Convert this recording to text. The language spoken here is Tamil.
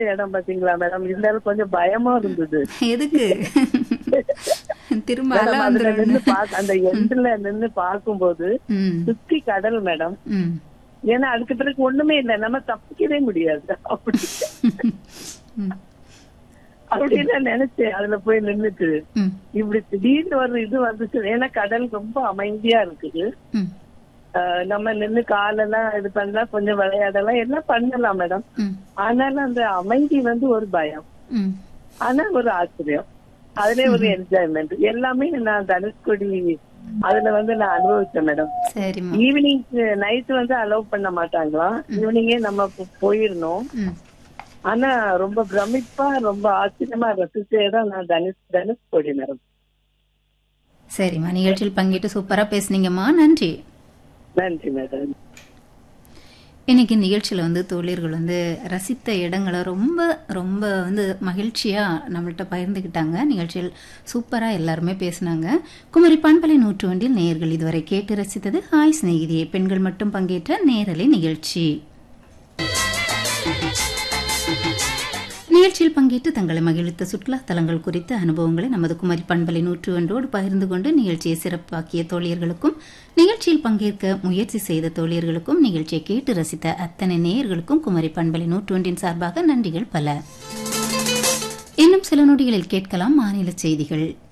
இடம் பாத்தீங்களா மேடம் இருந்தாலும் கொஞ்சம் பயமா இருந்தது எதுக்கு திரும்ப அலை மேடம் அதுல வந்துரும் நின்னு பாக்க அந்த எண்டுல நின்னு பாக்கும்போது ம் சுத்தி கடல் மேடம் ம் ஏன்னா அதுக்கு பிறகு ஒண்ணுமே இல்லை நம்ம தப்பிக்கவே முடியாது அப்படி ம் அப்படின்னு நான் நினைச்சேன் அதுல போய் நின்னுட்டு ம் இப்படி திடீர்னு ஒரு இது வந்துச்சு ஏன்னா கடல் ரொம்ப அமைதியா இருக்குது ம் ஆஹ் நம்ம நின்னு காலெல்லாம் இது பண்ணலாம் கொஞ்சம் விளையாடலாம் எல்லாம் பண்ணலாம் மேடம் ம் ஆனாலும் அந்த அமைதி வந்து ஒரு பயம் ம் ஆனா ஒரு ஆச்சரியம் அதுலயே ஒரு என்ஜாய்மெண்ட் எல்லாமே நான் தனுஷ்கோடி அதுல வந்து நான் அனுபவிச்சேன் மேடம் சரிம்மா ஈவினிங் நைட் வந்து அலோவ் பண்ண மாட்டாங்களாம் ஈவினிங்கே நம்ம போ- போயிடணும் ம் ஆனா ரொம்ப பிரமிப்பா ரொம்ப ஆச்சரியமா ரசிச்சே தான் நான் தனுஷ் தனுஷ்கோடி மேடம் சரிம்மா நிகழ்ச்சியில் பங்கேற்று சூப்பரா பேசுனீங்கம்மா நன்றி நன்றி மேடம் இன்னைக்கு நிகழ்ச்சியில் வந்து தோழியர்கள் வந்து ரசித்த இடங்களை ரொம்ப ரொம்ப வந்து மகிழ்ச்சியாக நம்மள்ட்ட பகிர்ந்துக்கிட்டாங்க நிகழ்ச்சியில் சூப்பராக எல்லாருமே பேசினாங்க குமரி பண்பலை நூற்று ஒன்றில் நேயர்கள் இதுவரை கேட்டு ரசித்தது ஹாய் சிநேகிதியே பெண்கள் மட்டும் பங்கேற்ற நேரலை நிகழ்ச்சி நிகழ்ச்சியில் பங்கேற்று தங்களை மகிழ்வித்த சுற்றுலா தலங்கள் குறித்த அனுபவங்களை நமது குமரி பண்பலை நூற்று ஒன்றோடு பகிர்ந்து கொண்டு நிகழ்ச்சியை சிறப்பாக்கிய தோழியர்களுக்கும் நிகழ்ச்சியில் பங்கேற்க முயற்சி செய்த தோழியர்களுக்கும் நிகழ்ச்சியை கேட்டு ரசித்த அத்தனை நேயர்களுக்கும் குமரி பண்பலை நூற்று ஒன்றின் சார்பாக நன்றிகள் பல இன்னும் சில நொடிகளில் கேட்கலாம் மாநில செய்திகள்